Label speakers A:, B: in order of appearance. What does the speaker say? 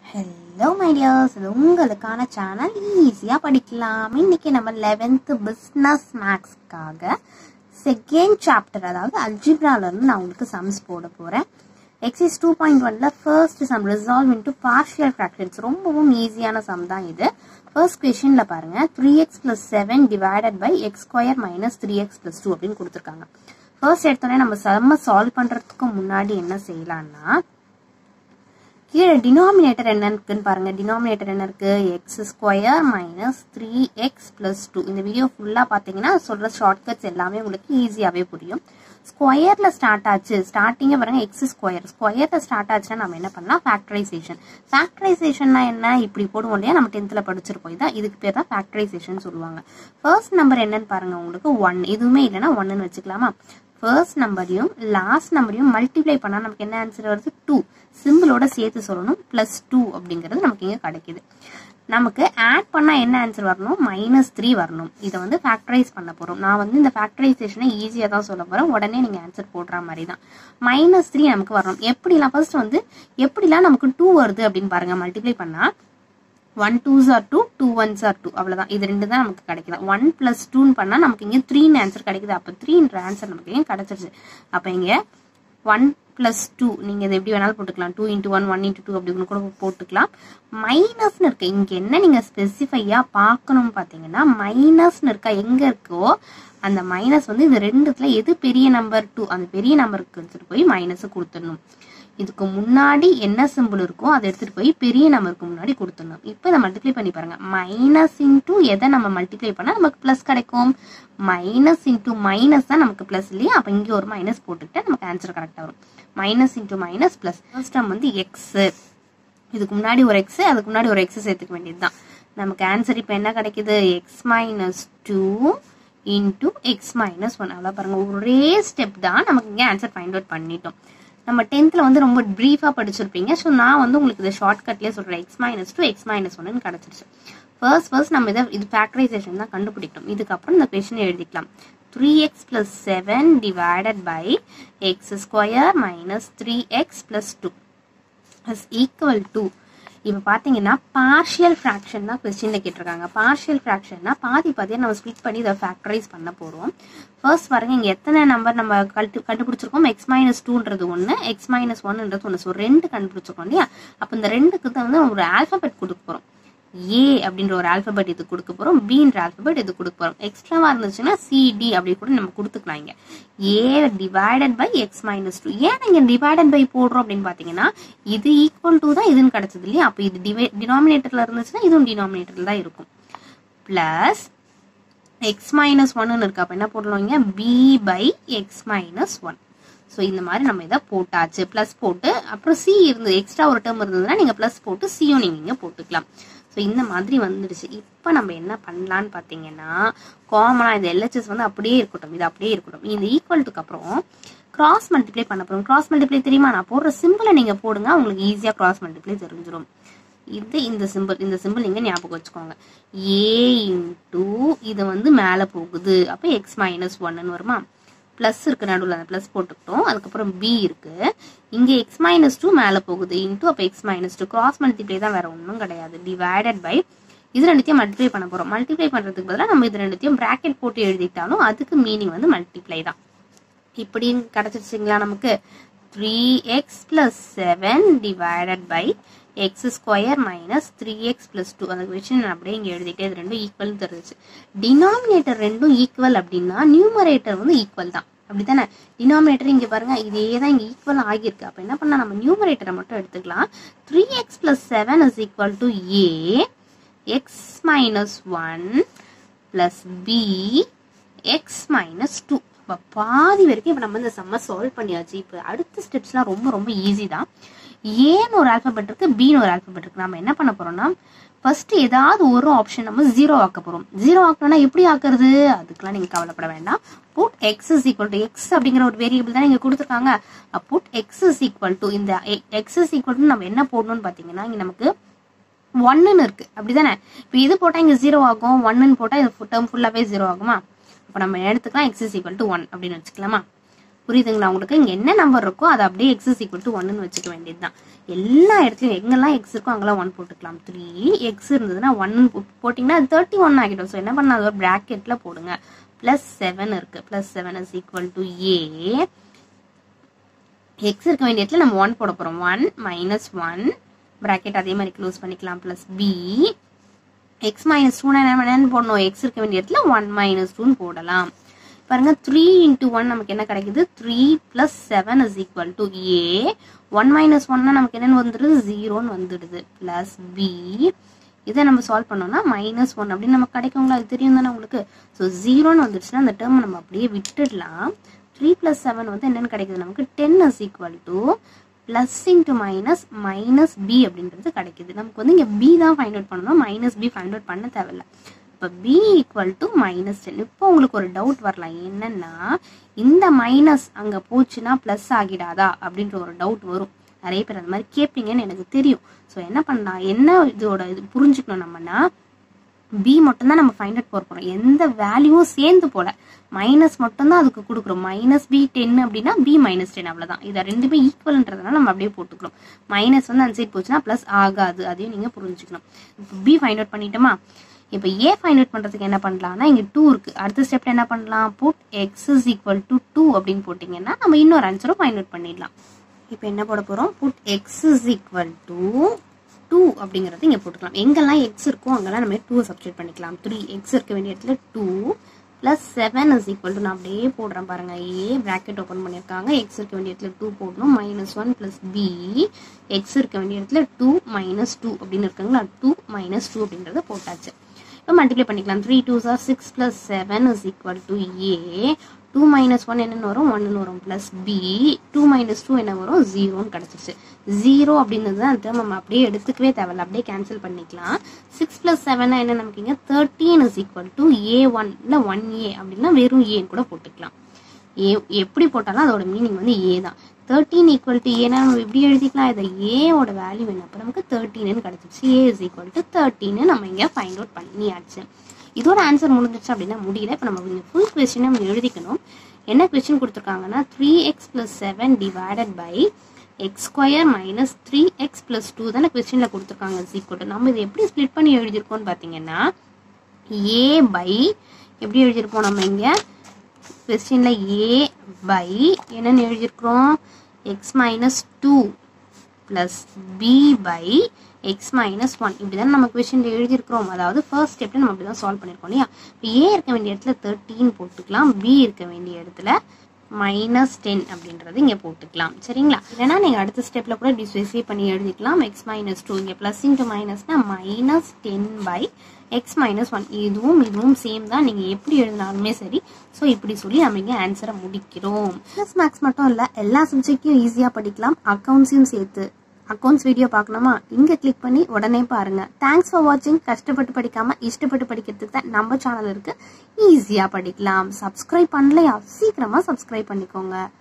A: hello my dears இது உங்களுக்கான channel ஈஸியாக படிக்கலாம் இன்னைக்கு நம்ம லெவன்த்து பிஸ்னஸ் மேக்ஸ்க்காக செகண்ட் சாப்டர் அதாவது அல்ஜிப்ராலேருந்து நான் உங்களுக்கு சம்ஸ் போட போகிறேன் எக்ஸைஸ் டூ பாயிண்ட் ஒன்ல first sum resolve into partial fractions ரொம்பவும் ஈஸியான சம் தான் இது ஃபர்ஸ்ட் கொஷினில் பாருங்க three x plus seven divided by x square minus three x plus two அப்படின்னு கொடுத்துருக்காங்க ஃபர்ஸ்ட் எடுத்தோடனே நம்ம சம்ம சால்வ் பண்ணுறதுக்கு முன்னாடி என்ன செய்யலாம்னா கீழே டினாமினேட்டர் என்ன இருக்குன்னு பாருங்க டினாமினேட்டர் என்ன இருக்கு x square minus three x plus two இந்த வீடியோ ஃபுல்லாக பார்த்தீங்கன்னா சொல்ற ஷார்ட்கட்ஸ் எல்லாமே உங்களுக்கு ஈஸியாகவே புரியும் ஸ்கொயர்ல ஸ்டார்ட் ஆச்சு ஸ்டார்டிங்கே பாருங்க எக்ஸ் ஸ்கொயர் ஸ்கொயர்ல ஸ்டார்ட் ஆச்சுன்னா நம்ம என்ன பண்ணலாம் ஃபேக்டரைசேஷன் ஃபேக்டரைசேஷன்னா என்ன இப்படி போடுவோம் இல்லையா நம்ம டென்த்தில் படிச்சிருப்போம் இதான் இதுக்கு பேர் தான் ஃபேக்டரைசேஷன் சொல்லுவாங்க ஃபர்ஸ்ட் நம்பர் என்னன்னு பாருங்க உங்களுக்கு ஒன் இதுவுமே இல்லைன்னா ஒன்னுன்னு வச்சுக்கலாமா ஃபர்ஸ்ட் நம்பரையும் லாஸ்ட் நம்பரையும் மல்டிப்ளை பண்ணால் நமக்கு என்ன ஆன்சர் வருது டூ சிம்பிளோட சேர்த்து சொல்லணும் ப்ளஸ் டூ அப்படிங்கிறது நமக்கு இங்கே கிடைக்குது நமக்கு ஆட் பண்ணால் என்ன ஆன்சர் வரணும் மைனஸ் த்ரீ வரணும் இதை வந்து ஃபேக்டரைஸ் பண்ண போகிறோம் நான் வந்து இந்த ஃபேக்டரைசேஷனை ஈஸியாக தான் சொல்ல போகிறேன் உடனே நீங்கள் ஆன்சர் போடுற மாதிரி தான் மைனஸ் த்ரீ நமக்கு வரணும் எப்படிலாம் ஃபர்ஸ்ட் வந்து எப்படிலாம் நமக்கு டூ வருது அப்படின்னு பாருங்க மல்டிப்ளை பண்ணால் one twos are two two ones are two அவ்வளோதான் இது ரெண்டு தான் நமக்கு கிடைக்குது ஒன் ப்ளஸ் டூன்னு பண்ணால் நமக்கு இங்கே த்ரீன்னு ஆன்சர் கிடைக்குது அப்போ த்ரீன்ற ஆன்சர் நமக்கு இங்கே கிடச்சிருச்சு அப்போ இங்கே ஒன் ப்ளஸ் டூ நீங்கள் இது எப்படி வேணாலும் போட்டுக்கலாம் two into one one into two அப்படின்னு கூட போட்டுக்கலாம் மைனஸ்னு இருக்கு இங்கே என்ன நீங்கள் ஸ்பெசிஃபையாக பார்க்கணும் பார்த்தீங்கன்னா மைனஸ்னு இருக்கா எங்கே இருக்கோ அந்த மைனஸ் வந்து இது ரெண்டுத்துல எது பெரிய நம்பர் டூ அந்த பெரிய நம்பருக்கு எடுத்துகிட்டு போய் மைனஸை கொடுத்துடணும் இதுக்கு முன்னாடி என்ன சிம்பிள் இருக்கோ அதை எடுத்துட்டு போய் பெரிய நம்பருக்கு முன்னாடி கொடுத்துடணும் இப்போ இதை மல்டிப்ளை பண்ணி பாருங்க மைனஸ் இன்டூ எதை நம்ம மல்டிப்ளை பண்ணால் நமக்கு ப்ளஸ் கிடைக்கும் மைனஸ் இன்டூ மைனஸ் தான் நமக்கு ப்ளஸ் இல்லையா அப்போ இங்கே ஒரு மைனஸ் போட்டுக்கிட்டா நமக்கு ஆன்சர் கரெக்டாக வரும் minus into minus plus first time வந்து எக்ஸ் இதுக்கு முன்னாடி ஒரு எக்ஸ் அதுக்கு முன்னாடி ஒரு எக்ஸ் சேர்த்துக்க வேண்டியது தான் நமக்கு ஆன்சர் இப்போ என்ன கிடைக்குது x minus two into x minus one அவ்வளோ பாருங்க ஒரே ஸ்டெப் தான் நமக்கு இங்கே ஆன்சர் ஃபைண்ட் அவுட் பண்ணிட்டோம் நம்ம டென்த்தில் வந்து ரொம்ப ப்ரீஃபாக படிச்சிருப்பீங்க ஸோ நான் வந்து உங்களுக்கு இந்த ஷார்ட்கட்லேயே சொல்கிறேன் x minus two x minus ஒன்னு கிடச்சிருச்சு ஃபர்ஸ்ட் ஃபர்ஸ்ட் நம்ம இதை இது ஃபேக்டரைசேஷன் தான் கண்டுபிடிக்கணும் இதுக்கப்புறம் இந்த கொஷினை எழுதிக்கலாம் three x plus seven divided by x square minus three x plus two is equal to இப்போ பார்த்தீங்கன்னா பார்ஷியல் ஃப்ராக்ஷன் தான் கொஸ்டினில் கேட்டிருக்காங்க பார்ஷியல் ஃப்ராக்ஷன்னா பாதி பாதியாக நம்ம ஸ்ப்ளிட் பண்ணி இதை ஃபேக்டரைஸ் பண்ண போகிறோம் ஃபர்ஸ்ட் பாருங்க இங்கே எத்தனை நம்பர் நம்ம கண்டு கண்டுபிடிச்சிருக்கோம் எக்ஸ் மைனஸ் டூன்றது ஒன்று எக்ஸ் மைனஸ் ஒன்னுன்றது ஒன்று ஸோ ரெண்டு கண்டுபிடிச்சிருக்கோம் இல்லையா அப்போ இந்த ரெண்டுக்கு தான் வந்து ஒரு ஆல்ஃபபெட் கொடுக்க போகிறோம் ஏ அப்படின்ற ஒரு ஆல்பபெட் இது கொடுக்க போறோம் பின்ற ஆல்பபெட் இது கொடுக்க போறோம் எக்ஸ்ட்ராவா இருந்துச்சுன்னா சிடி அப்படி கூட நம்ம கொடுத்துக்கலாம் இங்க A divided by x minus two ஏன் இங்க டிவைடட் பை போடுறோம் அப்படின்னு பாத்தீங்கன்னா இது ஈக்குவல் டு தான் இதுன்னு கிடைச்சது இல்லையா அப்போ இது டிவை டினாமினேட்டர்ல இருந்துச்சுன்னா இதுவும் டினாமினேட்டர்ல தான் இருக்கும் பிளஸ் எக்ஸ் மைனஸ் ஒன்னு இருக்கு அப்போ என்ன போடலாம் இங்க B by x minus one so இந்த மாதிரி நம்ம இதை போட்டாச்சு ப்ளஸ் போட்டு அப்புறம் சி இருந்தது எக்ஸ்ட்ரா ஒரு டேர்ம் இருந்ததுன்னா நீங்கள் ப்ளஸ் போட்டு சியும் நீங்கள் இங்கே போட்டுக்கலாம் ஸோ இந்த மாதிரி வந்துடுச்சு இப்போ நம்ம என்ன பண்ணலான்னு பார்த்தீங்கன்னா காமனாக இந்த எல்ஹெச்எஸ் வந்து அப்படியே இருக்கட்டும் இது அப்படியே இருக்கட்டும் இந்த ஈக்குவல்ட்டுக்கு அப்புறம் கிராஸ் மல்டிப்ளை பண்ண போகிறோம் கிராஸ் மல்டிப்ளை தெரியுமா நான் போடுற சிம்பிளை நீங்கள் போடுங்க உங்களுக்கு ஈஸியாக கிராஸ் மல்டிப்ளை தெரிஞ்சிடும் இது இந்த சிம்பிள் இந்த சிம்பிள் நீங்கள் ஞாபகம் வச்சுக்கோங்க ஏ இன்டூ இது வந்து மேலே போகுது அப்போ எக்ஸ் மைனஸ் ஒன்னு வருமா ப்ளஸ் இருக்கு நடுவில் அந்த ப்ளஸ் போட்டுக்கிட்டோம் அதுக்கப்புறம் பி இருக்கு இங்கே எக்ஸ் மைனஸ் டூ மேலே போகுது இன்டூ அப்போ x minus two cross multiply தான் வேற ஒன்றும் கிடையாது டிவைடட் பை இது ரெண்டுத்தையும் மல்டிப்ளை பண்ண போகிறோம் மல்டிப்ளை பண்ணுறதுக்கு பதிலாக நம்ம இது ரெண்டுத்தையும் ப்ராக்கெட் போட்டு எழுதிட்டாலும் அதுக்கு மீனிங் வந்து மல்டிப்ளை தான் இப்படி கிடச்சிருச்சுங்களா நமக்கு three x plus seven divided by x square minus three x plus two அந்த கொஸ்டின் நான் அப்படியே இங்கே எழுதிட்டே இது ரெண்டும் ஈக்குவல் தெரிஞ்சிச்சு டினாமினேட்டர் ரெண்டும் ஈக்குவல் அப்படின்னா நியூமரேட்டர் வந்து ஈக்குவல் தான் அப்படித்தானே டினாமினேட்டர் இங்கே பாருங்க இதே தான் இங்கே ஈக்குவல் ஆகியிருக்கு அப்போ என்ன பண்ணால் நம்ம நியூமரேட்டரை மட்டும் எடுத்துக்கலாம் three x plus seven is equal to A x minus one plus B x minus two இப்போ பாதி வரைக்கும் இப்போ நம்ம இந்த செம்ம சால்வ் பண்ணியாச்சு இப்போ அடுத்த ஸ்டெப்ஸ்லாம் ரொம்ப ரொம்ப ஈஸி தான் ஏன்னு ஒரு ஆல்பபெட் இருக்கு பின்னு ஒரு ஆல்பபெட் இருக்கு நம்ம என்ன பண்ண போறோம்னா ஃபர்ஸ்ட் ஏதாவது ஒரு ஆப்ஷன் நம்ம ஜீரோ ஆக்க போறோம் ஜீரோ ஆக்கணும்னா எப்படி ஆக்குறது அதுக்கெல்லாம் நீங்க கவலைப்பட வேண்டாம் put x is equal to x அப்படிங்கிற ஒரு வேரியபிள் தான் நீங்க கொடுத்துருக்காங்க put x is equal to இந்த எக்ஸ் இஸ் ஈக்குவல் டு நம்ம என்ன போடணும்னு பாத்தீங்கன்னா இங்க நமக்கு ஒன்னுன்னு இருக்கு அப்படிதானே இப்போ இது போட்டால் இங்கே ஜீரோ ஆகும் ஒன்னுன்னு போட்டால் இது டேர்ம் ஃபுல்லாகவே ஜீரோ ஆகுமா அப்போ நம்ம எடுத்துக்கலாம் x is equal to one அப்படின்னு வச்சுக்கலாமா புரியுதுங்களா உங்களுக்கு இங்க என்ன நம்பர் இருக்கோ அதை அப்படியே எக்ஸ் இஸ் ஈக்குவல் டு ஒன்னு வச்சுக்க வேண்டியதுதான் எல்லா இடத்துலயும் எங்கெல்லாம் எக்ஸ் இருக்கோ அங்கெல்லாம் ஒன் போட்டுக்கலாம் த்ரீ எக்ஸ் இருந்ததுன்னா ஒன் போட்டிங்கன்னா அது தேர்ட்டி ஒன் ஆகிடும் ஸோ என்ன பண்ண அது ஒரு ப்ராக்கெட்ல போடுங்க பிளஸ் செவன் இருக்கு plus seven is equal to A x இருக்க வேண்டிய இடத்துல நம்ம ஒன் போட போறோம் ஒன் மைனஸ் ஒன் ப்ராக்கெட் அதே மாதிரி க்ளோஸ் பண்ணிக்கலாம் plus B x minus two என்னன்னு போடணும் எக்ஸ் இருக்க வேண்டிய இடத்துல ஒன் மைனஸ் டூன்னு போடலாம் பாருங்க த்ரீ இன்டூ ஒன் நமக்கு என்ன கிடைக்குது three plus seven is equal to A one minus ஒன்னா நமக்கு என்னன்னு வந்துடுது ஜீரோன்னு வந்துடுது பிளஸ் பி இதை நம்ம சால்வ் பண்ணோம்னா மைனஸ் ஒன் அப்படின்னு நமக்கு கிடைக்குங்களா அது தெரியும் தானே உங்களுக்கு ஸோ ஜீரோன்னு வந்துடுச்சுன்னா அந்த டேர்ம் நம்ம அப்படியே விட்டுடலாம் த்ரீ பிளஸ் செவன் வந்து என்னன்னு கிடைக்குது நமக்கு ten is equal to plus into minus minus B அப்படின்றது கிடைக்குது நமக்கு வந்து இங்கே பி தான் ஃபைண்ட் அவுட் பண்ணணும் மைனஸ் பி ஃபைண்ட் அவுட் பண்ண தேவையில்ல இப்போ B equal to minus ten இப்போ உங்களுக்கு ஒரு டவுட் வரலாம் என்னன்னா இந்த மைனஸ் அங்கே போச்சுன்னா ப்ளஸ் ஆகிடாதா அப்படின்ற ஒரு டவுட் வரும் நிறைய பேர் அந்த மாதிரி கேட்பீங்கன்னு எனக்கு தெரியும் ஸோ என்ன பண்ணலாம் என்ன இதோட இது புரிஞ்சுக்கணும் நம்மனா பி மட்டும்தான் நம்ம ஃபைண்ட் அவுட் போட போகிறோம் எந்த வேல்யூவும் சேர்ந்து போல மைனஸ் மட்டும்தான் அதுக்கு கொடுக்குறோம் மைனஸ் பி டென் அப்படின்னா பி மைனஸ் டென் அவ்வளோதான் இதை ரெண்டுமே ஈக்குவல்ன்றதுனால நம்ம அப்படியே போட்டுக்கிறோம் மைனஸ் வந்து அந்த சைட் போச்சுன்னா ப்ளஸ் ஆகாது அதையும் நீங்கள் புரிஞ்சுக்கணும் இப்போ பி ஃபைண்ட் அவுட் பண்ணிட்டோமா இப்போ ஏ ஃபைண்ட் அவுட் பண்ணுறதுக்கு என்ன பண்ணலாம்னா இங்கே டூ இருக்குது அடுத்த ஸ்டெப்ல என்ன பண்ணலாம் put x is equal to two அப்படின்னு போட்டிங்கன்னா நம்ம இன்னொரு ஆன்சரும் ஃபைண்ட் அவுட் பண்ணிடலாம் இப்போ என்ன போட போகிறோம் put x is equal to two அப்படிங்கிறது இங்கே போட்டுக்கலாம் எங்கெல்லாம் எக்ஸ் இருக்கோ அங்கெல்லாம் நம்ம டூ சப்ஸ்டியூட் பண்ணிக்கலாம் த்ரீ எக்ஸ் இருக்க வேண்டிய இடத்துல two plus seven is equal to நான் அப்படியே போடுறேன் பாருங்க ஏ ப்ராக்கெட் ஓப்பன் பண்ணியிருக்காங்க எக்ஸ் இருக்க வேண்டிய இடத்துல டூ போடணும் minus one plus B x இருக்க வேண்டிய இடத்துல டூ மைனஸ் டூ அப்படின்னு இருக்குங்களா டூ மைனஸ் டூ அப்படின்றத போட்டாச்சு இப்போ மல்டிப்ளை பண்ணிக்கலாம் three two are six plus seven is equal to A two minus one என்னென்னு வரும் ஒன்னு வரும் plus B two minus two என்ன வரும் ஜீரோன்னு கிடச்சிருச்சு ஜீரோ அப்படின்றது அந்த term நம்ம அப்படியே எடுத்துக்கவே தேவையில்ல அப்படியே கேன்சல் பண்ணிக்கலாம் சிக்ஸ் ப்ளஸ் செவனா என்ன நமக்கு இங்கே thirteen is equal to A one இல்லை ஒன் ஏ அப்படின்னா வெறும் ஏன்னு கூட போட்டுக்கலாம் ஏ எப்படி போட்டாலும் அதோட மீனிங் வந்து ஏ தான் தேர்ட்டீன் ஈக்குவல் டு ஏன்னா நம்ம எப்படி எழுதிக்கலாம் இதை ஏவோட வேல்யூ என்ன அப்போ நமக்கு தேர்ட்டீன்னு கிடச்சிருச்சு ஏ இஸ் ஈக்குவல் டு தேர்ட்டின்னு நம்ம இங்கே ஃபைண்ட் அவுட் பண்ணியாச்சு இதோட ஆன்சர் முடிஞ்சிருச்சு அப்படின்னா முடியல இப்போ நம்ம இங்கே ஃபுல் கொஸ்டினை நம்ம எழுதிக்கணும் என்ன கொஸ்டின் கொடுத்துருக்காங்கன்னா three x plus seven divided by x square minus three x plus two தானே கொஸ்டினில் கொடுத்துருக்காங்க ஈக்குவல் நம்ம இதை எப்படி ஸ்ப்ளிட் பண்ணி எழுதியிருக்கோம்னு பார்த்தீங்கன்னா ஏ பை எப்படி எழுதியிருப்போம் நம்ம இங்கே கொஸ்டினில் ஏ பை என்னன்னு எழுதியிருக்கிறோம் x minus two plus B by x minus one இப்படி தான் நம்ம கொஷினில் எழுதியிருக்கிறோம் அதாவது ஃபர்ஸ்ட் ஸ்டெப்பில் நம்ம அப்படி தான் சால்வ் பண்ணியிருக்கோம் இல்லையா இப்போ ஏ இருக்க வேண்டிய இடத்துல தேர்ட்டீன் போட்டுக்கலாம் பி இருக்க வேண்டிய இடத்துல மைனஸ் டென் அப்படின்றது இங்கே போட்டுக்கலாம் சரிங்களா இல்லைனா நீங்கள் அடுத்த ஸ்டெப்பில் கூட இப்படி ஸ்பெசிஃபை பண்ணி எழுதிக்கலாம் எக்ஸ் மைனஸ் டூ இங்கே ப்ளஸ் இன்ட்டு மைனஸ்னா minus ten by x minus one இதுவும் இதுவும் சேம் தான் நீங்கள் எப்படி எழுதினாலுமே சரி ஸோ இப்படி சொல்லி நம்ம இங்கே ஆன்சரை முடிக்கிறோம் ப்ளஸ் மேக்ஸ் மட்டும் இல்லை எல்லா சப்ஜெக்டையும் ஈஸியாக படிக்கலாம் அக்கௌண்ட்ஸையும் சேர்த்து அக்கௌண்ட்ஸ் வீடியோ பார்க்கணுமா இங்கே கிளிக் பண்ணி உடனே பாருங்க தேங்க்ஸ் ஃபார் வாட்சிங் கஷ்டப்பட்டு படிக்காம இஷ்டப்பட்டு படிக்கிறதுக்கு தான் நம்ம சேனல் இருக்கு ஈஸியாக படிக்கலாம் சப்ஸ்கிரைப் பண்ணலையா சீக்கிரமா சப்ஸ்கிரைப் பண்ணிக்கோங்க